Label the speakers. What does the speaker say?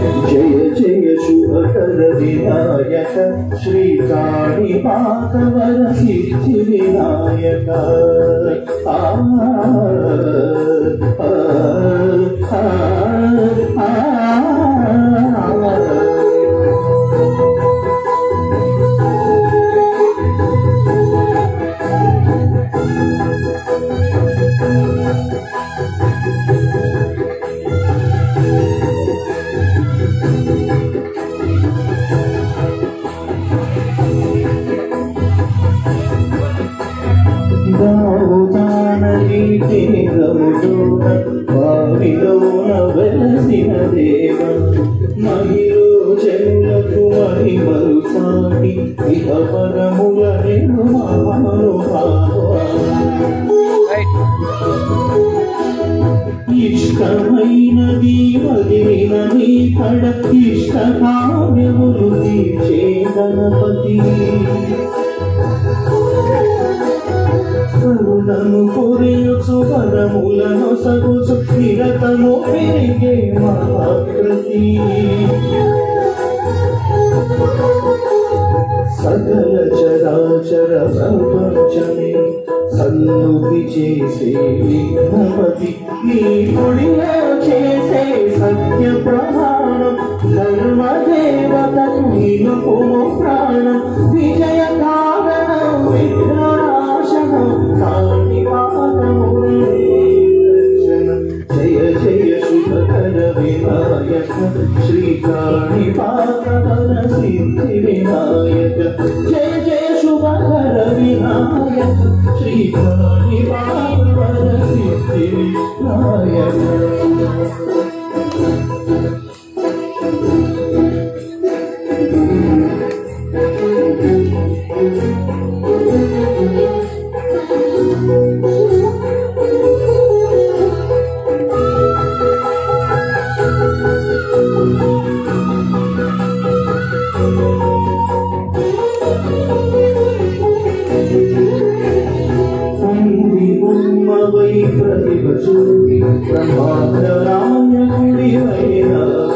Speaker 1: జయ జయ శుభకర వినాయక శ్రీకాళి పాకవర సిద్ధి వినాయక ఆ, ఆ, ఆ, ఆ, ఆ. దావుదానది తీరములోన వారిలోన వెలసిన దేవ మహిళ జనులకు మహిమలు సాటి ఇహ పరముల నేను మహానుభావ ఇష్టమైనది వదిలిన నీ కడ ఇష్ట కావ్యములు తీర్చే గణపతి కరుణను పొరియొచ్చు వరములను సగుచు నిరతము పెరిగే మహాకృతి సకల చరాచర ప్రపంచమే సన్నుతి చేసే విఘ్నపతి నీ గుడిలో చేసే సత్య ప్రమాణం సర్వదేవతకు నీకు ప్రాణం విజయ కారణం విఘ్నాశనం కాని పాదము జయ జయ శుభకర వినాయక శ్రీకాణి పాకర సిద్ధి వినాయక జయ జయ శుభకర వినాయక శ్రీకాణి పాకర సిద్ధి వినాయక తండ్రి బొమ్మవై ప్రతిభ చూపి బ్రహ్మాండ రామ్య గుడి వైరావై